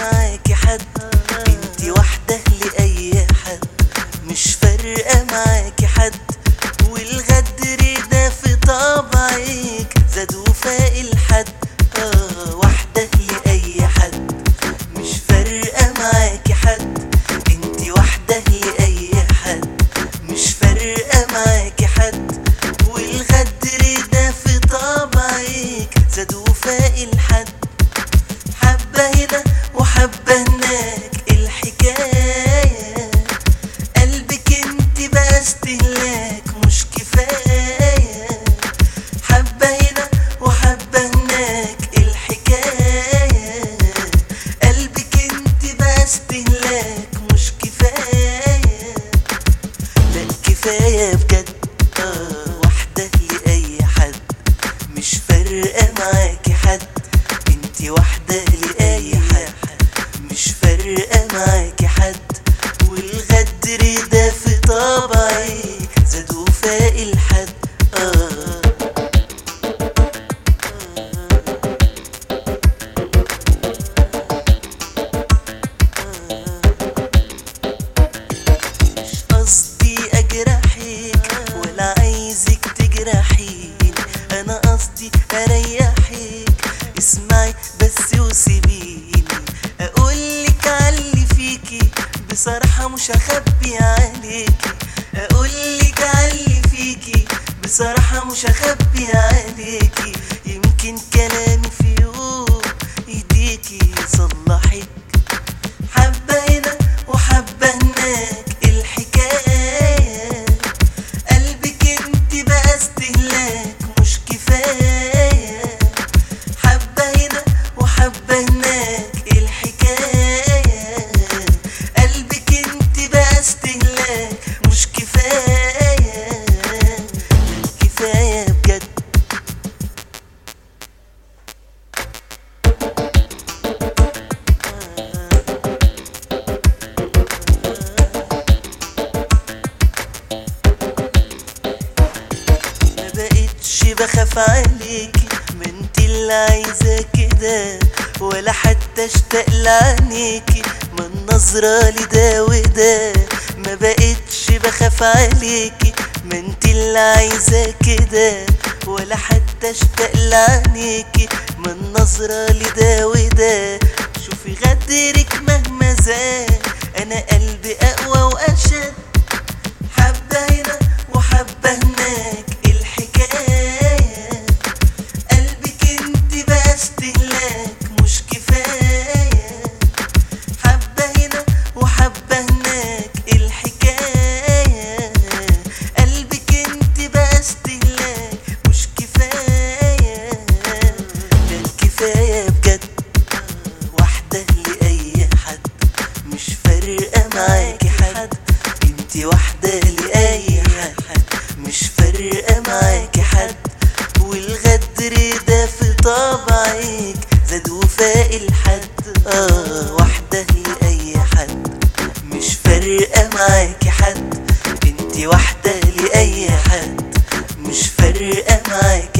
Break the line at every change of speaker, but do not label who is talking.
معاكي حد انتي واحدة لأي حد مش فارقة معاكي حد والغدر ده في طبعك زاد وفاق الحد اه واحدة لأي حد مش فارقة معاكي حد انتي واحدة لأي حد مش فارقة معاكي حد والغدر ده في طبعك زاد وفاق الحد حبة هنا وحبة هناك الحكاية قلبك انت بقى استهلاك مش كفاية حبة هنا وحبة هناك الحكاية قلبك انت بقى استهلاك مش كفاية لا كفاية بجد آه واحدة لأي حد مش فارقة معاكي حد انتي واحدة لأي حد مش فارقة معاكي حد والغدر ده في طبعي زاد وفاق الحد آه مش قصدي اجرحك ولا عايزك تجرحيني انا قصدي اريحك اسمعي بس وسيبيني اقولك علي فيكي بصراحة مش هخبي عليكي اقولك علي فيكي بصراحة مش هخبي عليكي يمكن كلامي في يوم يديكي يصلحك حبة هنا وحبة هناك الحكاية قلبك انت بقى استهلاك مش كفاية حبة هنا وحبة هناك الحكاية قلبك انت بقى استهلاك مش كفاية كفاية بجد ما بقتش بخاف عليكي ما انت اللي عايزة كده ولا حتى اشتاق لعينيكي ما النظرة لده وده ما بقتش بخاف عليكي ما انت اللي عايزة كده ولا حتى اشتاق لعينيكي ما النظرة لده وده شوفي غدرك مهما زاد انا قلبي اقوى واشد حبة هنا وحبة هناك الحكاية قلبك انت بقى استهلاك مش كفاية حبة هنا وحبة هناك الحكاية قلبك انت بقى استهلاك مش كفاية ده الكفاية بجد واحدة لأي حد مش فارقة معاكي حد انتي واحدة لأي حد مش فارقة معاكي حد والغدر ده في طبعك زاد وفاق الحد اه واحدة لأي حد مش فارقة معاكي حد انتي واحدة لأي حد مش فارقة معاكي